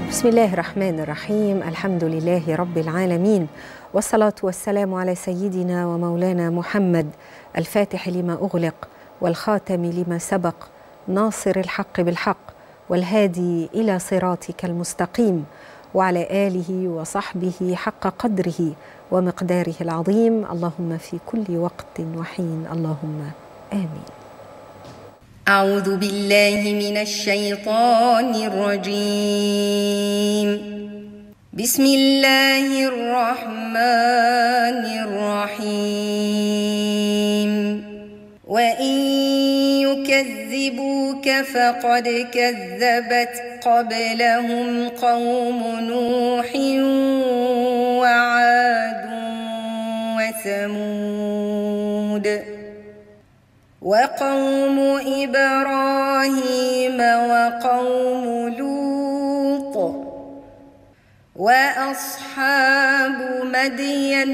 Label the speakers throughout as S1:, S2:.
S1: بسم الله الرحمن الرحيم الحمد لله رب العالمين والصلاة والسلام على سيدنا ومولانا محمد الفاتح لما أغلق والخاتم لما سبق ناصر الحق بالحق والهادي إلى صراطك المستقيم وعلى آله وصحبه حق قدره ومقداره العظيم اللهم في كل وقت وحين اللهم آمين
S2: أعوذ بالله من الشيطان الرجيم بسم الله الرحمن الرحيم وإن يكذبوك فقد كذبت قبلهم قوم نوح وعاد وثمود وقوم إبراهيم وقوم لوط وأصحاب مدين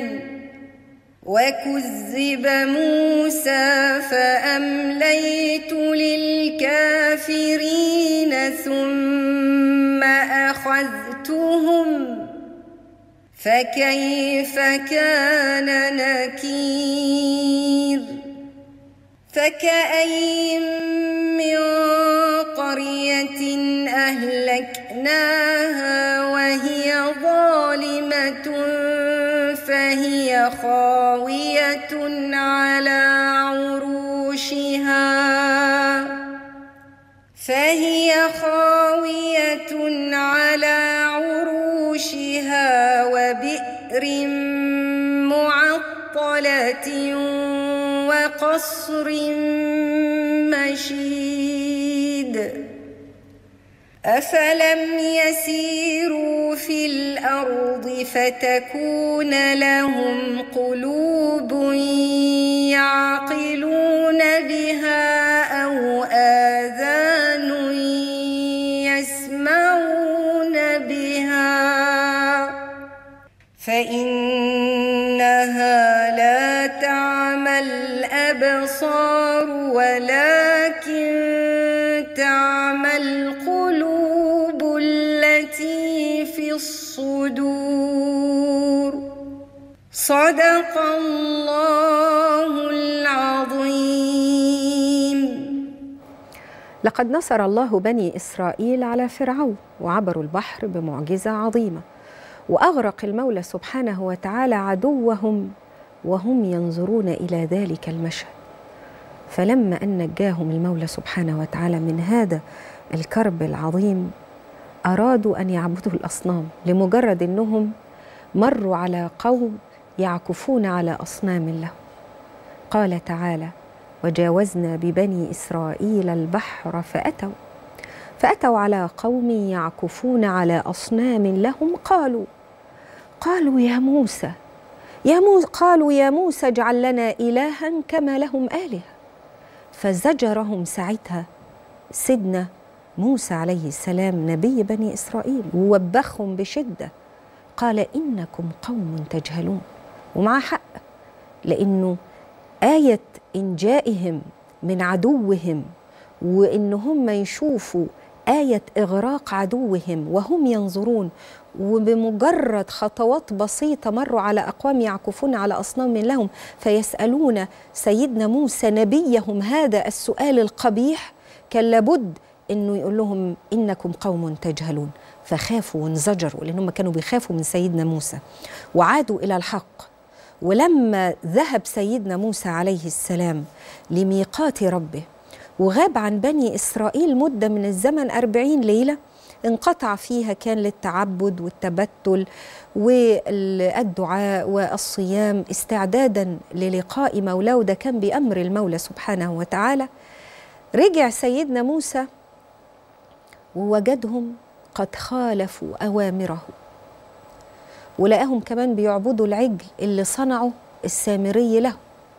S2: وكذب موسى فأمليت للكافرين ثم أخذتهم فكيف كان نكير فكأي من قرية أهلكناها وهي ظالمة فهي خاوية على عروشها فهي خاوية على عروشها وبئر معطلة وقصر مشيد أفلم يسيروا في الأرض فتكون لهم قلوب يعقلون بها أو آذان يسمعون بها فإنها لا تعمى الأبصار ولكن تعمى القلوب التي في الصدور صدق الله العظيم
S1: لقد نصر الله بني إسرائيل على فرعون وعبروا البحر بمعجزة عظيمة وأغرق المولى سبحانه وتعالى عدوهم وهم ينظرون إلى ذلك المشهد فلما أن نجاهم المولى سبحانه وتعالى من هذا الكرب العظيم أرادوا أن يعبدوا الأصنام لمجرد أنهم مروا على قوم يعكفون على أصنام لهم قال تعالى وجاوزنا ببني إسرائيل البحر فأتوا فأتوا على قوم يعكفون على أصنام لهم قالوا قالوا يا موسى يا موسى قالوا يا موسى اجعل لنا إلها كما لهم آلهة فزجرهم ساعتها سيدنا موسى عليه السلام نبي بني إسرائيل ووبخهم بشدة قال إنكم قوم تجهلون ومع حق لأنه آية إنجائهم من عدوهم وإن هم يشوفوا آية إغراق عدوهم وهم ينظرون وبمجرد خطوات بسيطة مروا على أقوام يعكفون على أصنام لهم فيسألون سيدنا موسى نبيهم هذا السؤال القبيح كان لابد انه يقول لهم انكم قوم تجهلون فخافوا وانزجروا لانهم كانوا بيخافوا من سيدنا موسى وعادوا الى الحق ولما ذهب سيدنا موسى عليه السلام لميقات ربه وغاب عن بني إسرائيل مدة من الزمن أربعين ليلة انقطع فيها كان للتعبد والتبتل والدعاء والصيام استعدادا للقاء مولاه وده كان بأمر المولى سبحانه وتعالى رجع سيدنا موسى ووجدهم قد خالفوا أوامره ولقاهم كمان بيعبدوا العجل اللي صنعه السامري له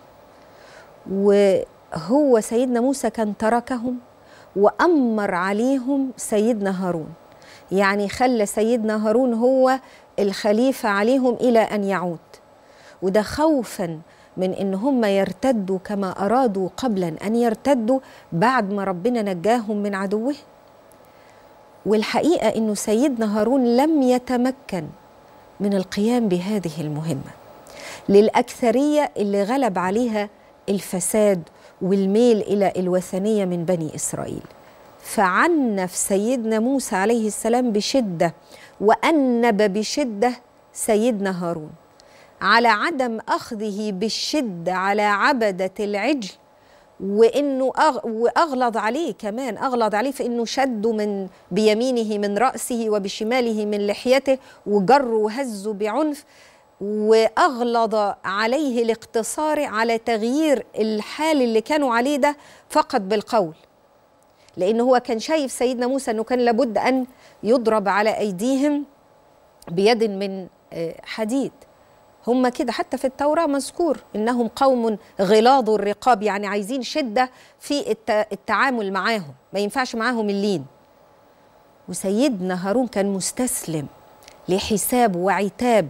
S1: وهو سيدنا موسى كان تركهم وأمر عليهم سيدنا هارون يعني خلى سيدنا هارون هو الخليفة عليهم إلى أن يعود وده خوفا من ان هم يرتدوا كما ارادوا قبلا ان يرتدوا بعد ما ربنا نجاهم من عدوهم والحقيقة أنه سيدنا هارون لم يتمكن من القيام بهذه المهمة للأكثرية اللي غلب عليها الفساد والميل إلى الوثنية من بني إسرائيل فعنف سيدنا موسى عليه السلام بشدة وأنب بشدة سيدنا هارون على عدم أخذه بالشدة على عبدة العجل وانه أغ... واغلظ عليه كمان اغلظ عليه في انه شده من بيمينه من راسه وبشماله من لحيته وجره وهزه بعنف واغلظ عليه الاقتصار على تغيير الحال اللي كانوا عليه ده فقط بالقول لانه هو كان شايف سيدنا موسى انه كان لابد ان يضرب على ايديهم بيد من حديد هم كده حتى في التوراة مذكور إنهم قوم غلاظ الرقاب يعني عايزين شدة في التعامل معاهم ما ينفعش معاهم اللين وسيدنا هارون كان مستسلم لحساب وعتاب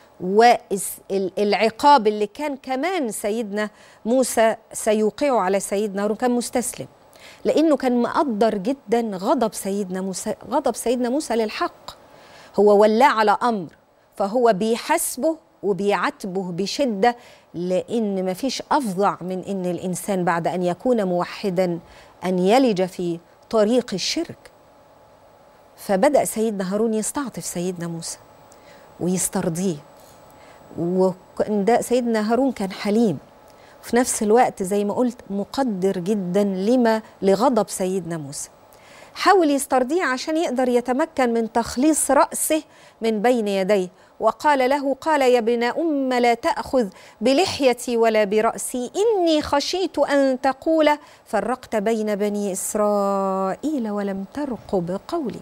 S1: والعقاب اللي كان كمان سيدنا موسى سيوقعه على سيدنا هارون كان مستسلم لأنه كان مقدر جدا غضب سيدنا موسى غضب سيدنا موسى للحق هو ولاه على أمر فهو بيحاسبه وبيعاتبه بشدة لأن ما فيش أفظع من أن الإنسان بعد أن يكون موحدا أن يلج في طريق الشرك فبدأ سيدنا هارون يستعطف سيدنا موسى ويسترضيه وده سيدنا هارون كان حليم في نفس الوقت زي ما قلت مقدر جدا لما لغضب سيدنا موسى حاول يسترضيه عشان يقدر يتمكن من تخليص رأسه من بين يديه وقال له قال يا ابن أم لا تأخذ بلحيتي ولا برأسي إني خشيت أن تقول فرقت بين بني إسرائيل ولم ترقب قولي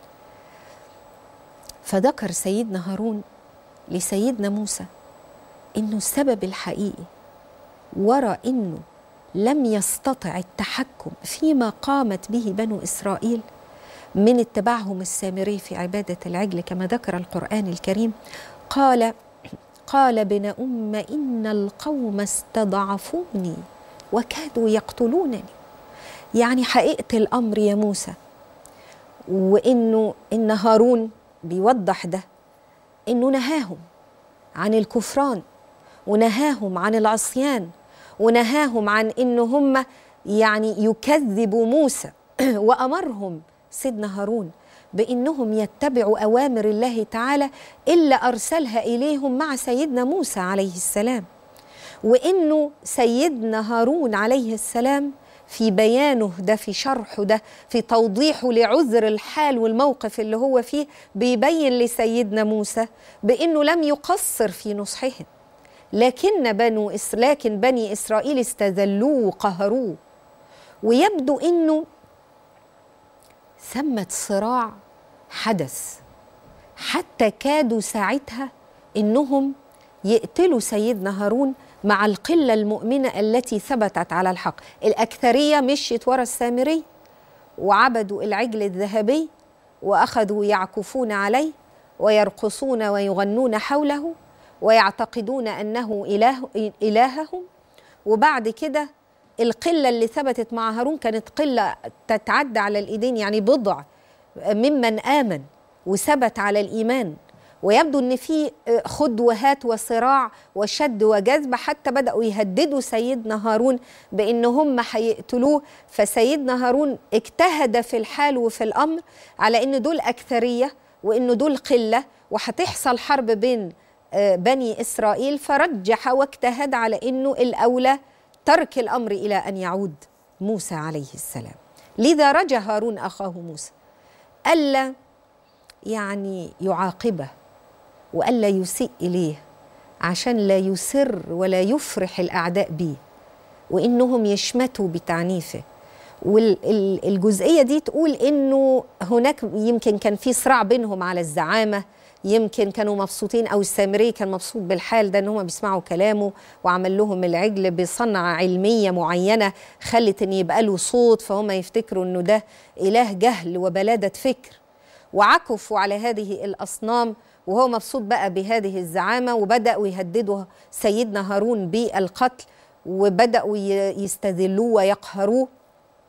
S1: فذكر سيدنا هارون لسيدنا موسى إنه السبب الحقيقي وراء إنه لم يستطع التحكم فيما قامت به بنو إسرائيل من اتباعهم السامري في عبادة العجل كما ذكر القرآن الكريم قال قال ابن أم إن القوم استضعفوني وكادوا يقتلونني يعني حقيقة الأمر يا موسى وإنه إن هارون بيوضح ده إنه نهاهم عن الكفران ونهاهم عن العصيان ونهاهم عن إن هم يعني يكذبوا موسى وأمرهم سيدنا هارون بانهم يتبعوا اوامر الله تعالى الا ارسلها اليهم مع سيدنا موسى عليه السلام وانه سيدنا هارون عليه السلام في بيانه ده في شرحه ده في توضيحه لعذر الحال والموقف اللي هو فيه بيبين لسيدنا موسى بانه لم يقصر في نصحهم لكن بنو إس لكن بني اسرائيل استذلوه وقهروه ويبدو انه ثمة صراع حدث حتى كادوا ساعتها انهم يقتلوا سيدنا هارون مع القلة المؤمنة التي ثبتت على الحق الأكثرية مشيت ورا السامري وعبدوا العجل الذهبي وأخذوا يعكفون عليه ويرقصون ويغنون حوله ويعتقدون أنه إله إلههم وبعد كده القله اللي ثبتت مع هارون كانت قله تتعدى على الايدين يعني بضع ممن امن وثبت على الايمان ويبدو ان في خد وهات وصراع وشد وجذب حتى بداوا يهددوا سيدنا هارون بان هم هيقتلوه فسيدنا هارون اجتهد في الحال وفي الامر على ان دول اكثريه وان دول قله وهتحصل حرب بين بني اسرائيل فرجح واجتهد على انه الاولى ترك الامر الى ان يعود موسى عليه السلام لذا رجا هارون اخاه موسى الا يعني يعاقبه والا يسيء اليه عشان لا يسر ولا يفرح الاعداء به وانهم يشمتوا بتعنيفه والجزئيه دي تقول انه هناك يمكن كان في صراع بينهم على الزعامه يمكن كانوا مبسوطين او السامري كان مبسوط بالحال ده ان هم بيسمعوا كلامه وعمل لهم العجل بصنعه علميه معينه خلت ان يبقى له صوت فهم يفتكروا انه ده اله جهل وبلاده فكر وعكفوا على هذه الاصنام وهو مبسوط بقى بهذه الزعامه وبداوا يهددوا سيدنا هارون بالقتل وبداوا يستذلوه ويقهروه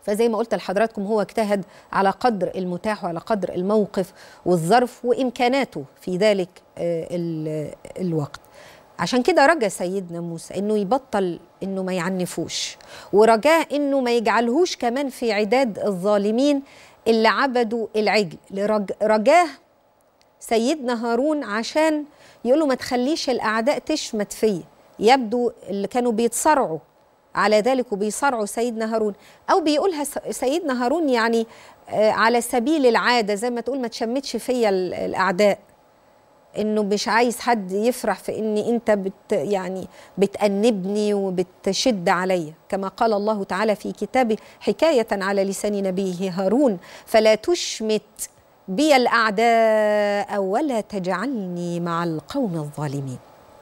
S1: فزي ما قلت لحضراتكم هو اجتهد على قدر المتاح وعلى قدر الموقف والظرف وامكاناته في ذلك آه، ال- الوقت عشان كده رجا سيدنا موسى انه يبطل انه ما يعنفوش ورجاه انه ما يجعلهوش كمان في عداد الظالمين اللي عبدوا العجل لرج- رجاه سيدنا هارون عشان يقول له ما تخليش الاعداء تشمت فيا يبدو اللي كانوا بيتصارعوا على ذلك وبيصارعوا سيدنا هارون او بيقولها س- سيدنا هارون يعني آه، على سبيل العاده زي ما تقول ما تشمتش فيا ال- الاعداء انه مش عايز حد يفرح في اني انت بت يعني بتأنبني وبتشد عليا كما قال الله تعالى في كتابه حكاية على لسان نبيه هارون فلا تشمت بي الأعداء ولا تجعلني مع القوم الظالمين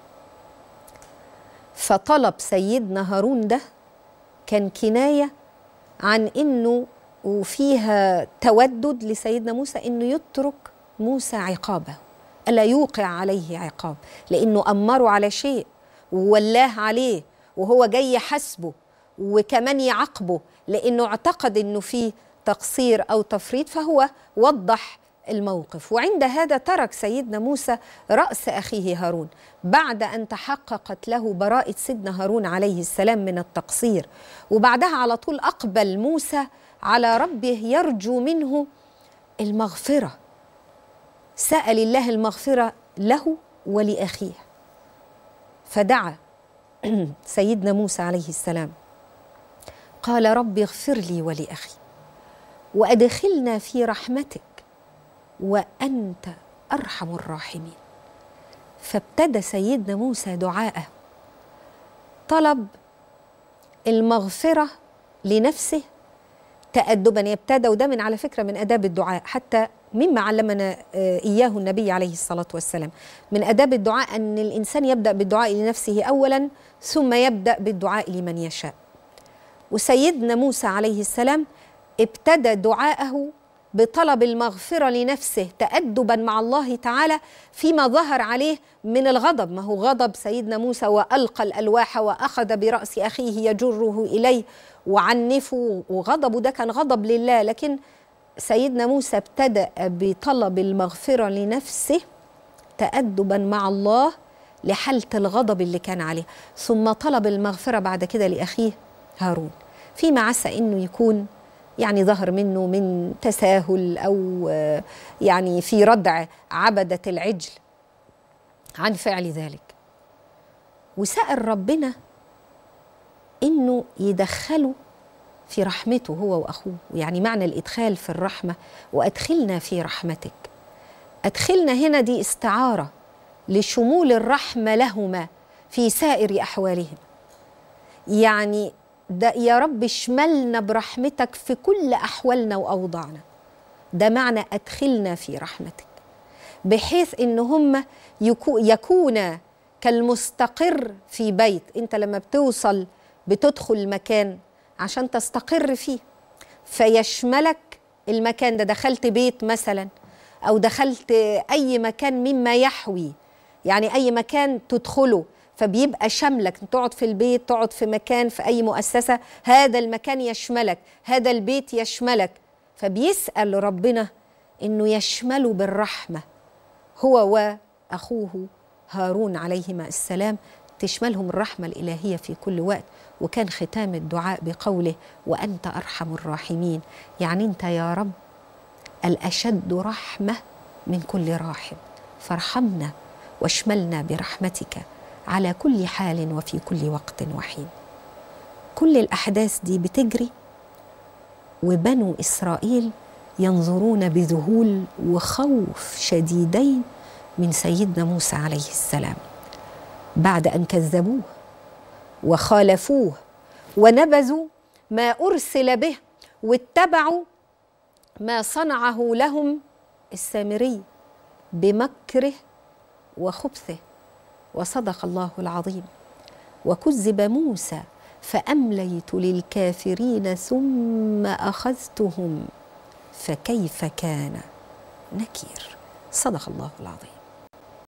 S1: فطلب سيدنا هارون ده كان كناية عن انه وفيها تودد لسيدنا موسى انه يترك موسى عقابه الا يوقع عليه عقاب لانه امره على شيء وولاه عليه وهو جاي يحاسبه وكمان يعاقبه لانه اعتقد انه في تقصير او تفريط فهو وضح الموقف وعند هذا ترك سيدنا موسى راس اخيه هارون بعد ان تحققت له براءه سيدنا هارون عليه السلام من التقصير وبعدها على طول اقبل موسى على ربه يرجو منه المغفره سال الله المغفره له ولاخيه فدعا سيدنا موسى عليه السلام قال رب اغفر لي ولاخي وادخلنا في رحمتك وانت ارحم الراحمين فابتدى سيدنا موسى دعاءه طلب المغفره لنفسه تأدبا يبتدى وده من على فكرة من آداب الدعاء حتى مما علمنا آه، إياه النبي عليه الصلاة والسلام من آداب الدعاء أن الإنسان يبدأ بالدعاء لنفسه أولا ثم يبدأ بالدعاء لمن يشاء وسيدنا موسى عليه السلام ابتدى دعاءه بطلب المغفرة لنفسه تأدبا مع الله تعالى فيما ظهر عليه من الغضب ما هو غضب سيدنا موسى وألقى الألواح وأخذ برأس أخيه يجره إليه وعنفه وغضبه ده كان غضب لله لكن سيدنا موسى ابتدأ بطلب المغفرة لنفسه تأدبا مع الله لحالة الغضب اللي كان عليه ثم طلب المغفرة بعد كده لأخيه هارون فيما عسى أنه يكون يعني ظهر منه من تساهل أو آه، يعني في ردع عبدة العجل عن فعل ذلك وسأل ربنا انه يدخله في رحمته هو واخوه يعني معنى الادخال في الرحمه وادخلنا في رحمتك ادخلنا هنا دي استعاره لشمول الرحمه لهما في سائر احوالهم يعني ده يا رب اشملنا برحمتك في كل احوالنا واوضاعنا ده معنى ادخلنا في رحمتك بحيث ان هم يكو يكون كالمستقر في بيت انت لما بتوصل بتدخل مكان عشان تستقر فيه فيشملك المكان ده دخلت بيت مثلا او دخلت اي مكان مما يحوي يعني اي مكان تدخله فبيبقى شاملك تقعد في البيت تقعد في مكان في اي مؤسسه هذا المكان يشملك هذا البيت يشملك فبيسال ربنا انه يشمله بالرحمه هو واخوه هارون عليهما السلام تشملهم الرحمه الالهيه في كل وقت وكان ختام الدعاء بقوله وانت ارحم الراحمين يعني انت يا رب الاشد رحمه من كل راحم فارحمنا واشملنا برحمتك على كل حال وفي كل وقت وحين كل الاحداث دي بتجري وبنو اسرائيل ينظرون بذهول وخوف شديدين من سيدنا موسى عليه السلام بعد ان كذبوه وخالفوه ونبذوا ما ارسل به واتبعوا ما صنعه لهم السامري بمكره وخبثه وصدق الله العظيم وكذب موسى فامليت للكافرين ثم اخذتهم فكيف كان نكير صدق الله العظيم